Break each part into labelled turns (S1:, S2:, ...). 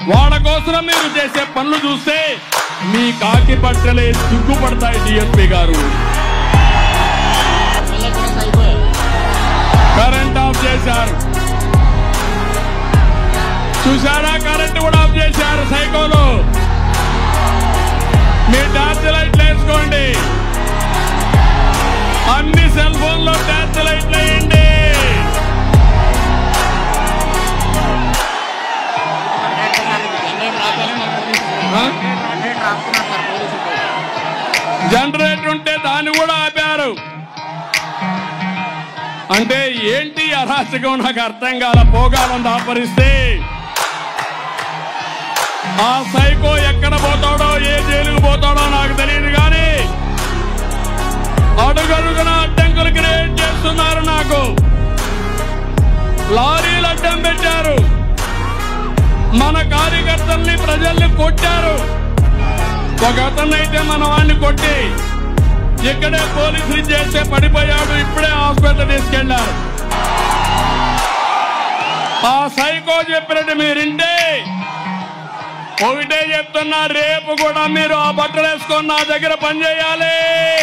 S1: వాళ్ళ కోసం మీరు చేసే పనులు చూస్తే మీ కాకి బట్టలే సిగ్గుపడతాయి డిఎస్పీ గారు కరెంట్ ఆఫ్ చేశారు చూసారా కరెంట్ కూడా ఆఫ్ చేశారు సైకోలు మీ టార్చ్ లైట్లు వేసుకోండి అన్ని సెల్ ఫోన్ లో టార్చ్ లైట్లు వేయండి ఆ? జనరేటర్ ఉంటే దాన్ని కూడా ఆపారు అంటే ఏంటి ఈ అరాచకం నాకు అర్థం కాల పోగాలం దాపరిస్తే ఆ సైకో ఎక్కడ పోతాడో ఏ జైలుకు పోతాడో నాకు తెలియదు కానీ అడుగడుగున అడ్డంకులు క్రియేట్ చేస్తున్నారు నాకు లారీలు అడ్డం పెట్టారు మన కార్యకర్తల్ని ప్రజల్ని కొట్టారు ఒక అతన్నైతే మన వాడిని కొట్టి ఇక్కడే పోలీసులు చేస్తే పడిపోయాడు ఇప్పుడే హాస్పిటల్ తీసుకెళ్లారు ఆ సైకో చెప్పినట్టు మీరింటే ఒకటే చెప్తున్నా రేపు కూడా మీరు ఆ బట్టలు వేసుకొని నా దగ్గర పనిచేయాలి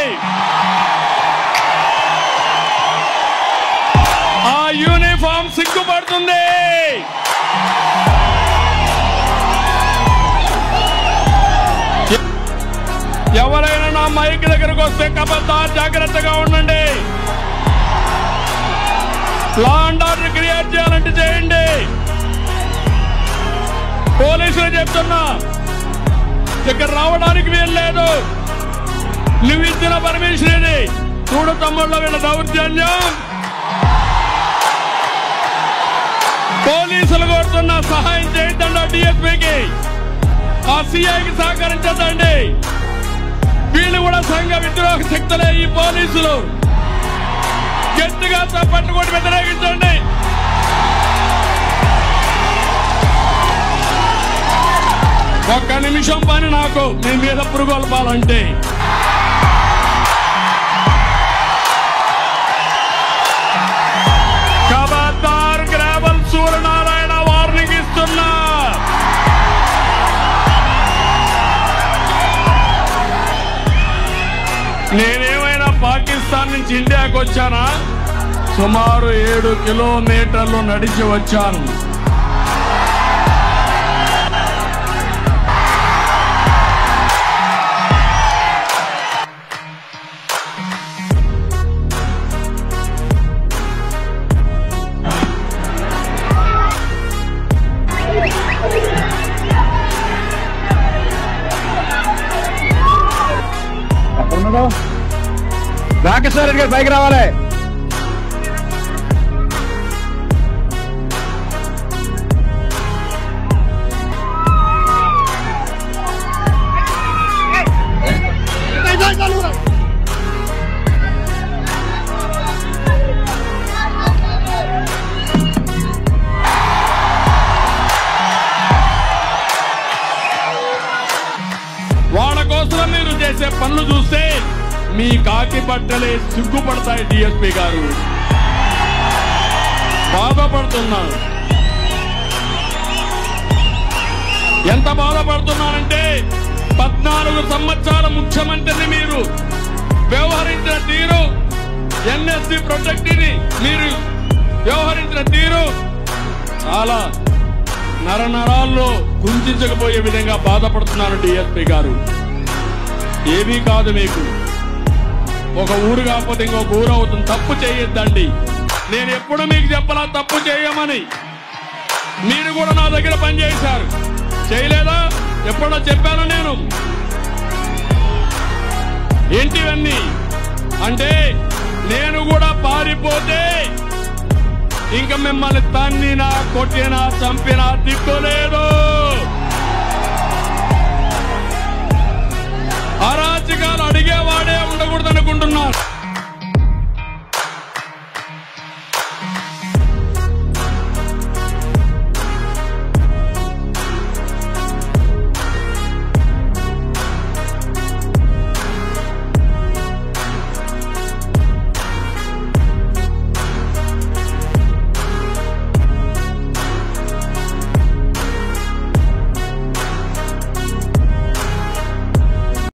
S1: ఆ యూనిఫామ్ సిగ్గుపడుతుంది ఎవరైనా నా మైక్ దగ్గరకు వస్తే కబద్దార్ జాగ్రత్తగా ఉండండి లా అండ్ ఆర్డర్ క్రియేట్ చేయాలంటే చేయండి పోలీసులు చెప్తున్నా ఇక్కడ రావడానికి వీల్లేదు నువ్వు ఇచ్చిన పర్మిషన్ ఇది చూడు తమ్ముళ్ళ వీళ్ళ దౌర్జన్యం పోలీసులు కోరుతున్న సహాయం చేయొద్దండి డిఎస్పీకి ఆ సిఐకి సహకరించదండి వీళ్ళు కూడా సంఘ విద్రోహ శక్తులే ఈ పోలీసులు గట్టిగా పట్టుకొని వ్యతిరేకించండి ఒక్క నిమిషం పని నాకు మీ మీద పురుగొల్పాలంటే ఖబర్దార్ గ్రావల్ సూర్యనారాయణ వార్నింగ్ ఇస్తున్నా నేనేమైనా పాకిస్తాన్ నుంచి ఇండియాకి వచ్చానా సుమారు ఏడు కిలోమీటర్లు నడిచి వచ్చాను
S2: రాకేశ్వర రెడ్డి గారు పైకి రావాలి
S1: వాళ్ళ కోసం మీరు చేసే పనులు చూస్తే మీ కాకి బట్టలే సిగ్గుపడతాయి డిఎస్పీ గారు బాధపడుతున్నాను ఎంత బాధపడుతున్నానంటే పద్నాలుగు సంవత్సరాల ముఖ్యమంత్రిని మీరు వ్యవహరించిన తీరు ఎన్ఎస్సి ప్రొజెక్టుని మీరు వ్యవహరించిన తీరు చాలా నరనరాల్లో కుంచకపోయే విధంగా బాధపడుతున్నాను డిఎస్పీ గారు ఏమీ కాదు మీకు ఒక ఊరు కాకపోతే ఇంకొక ఊరు అవుతుంది తప్పు చేయొద్దండి నేను ఎప్పుడు మీకు చెప్పలా తప్పు చేయమని మీరు కూడా నా దగ్గర పనిచేశారు చేయలేదా ఎప్పుడో చెప్పాను నేను ఏంటివన్నీ అంటే నేను కూడా పారిపోతే ఇంకా మిమ్మల్ని తన్నినా కొట్టినా చంపినా దిక్కులేదు అరాచకాలు అడిగేవాడే ఉండకూడదు అనుకుంటున్నారు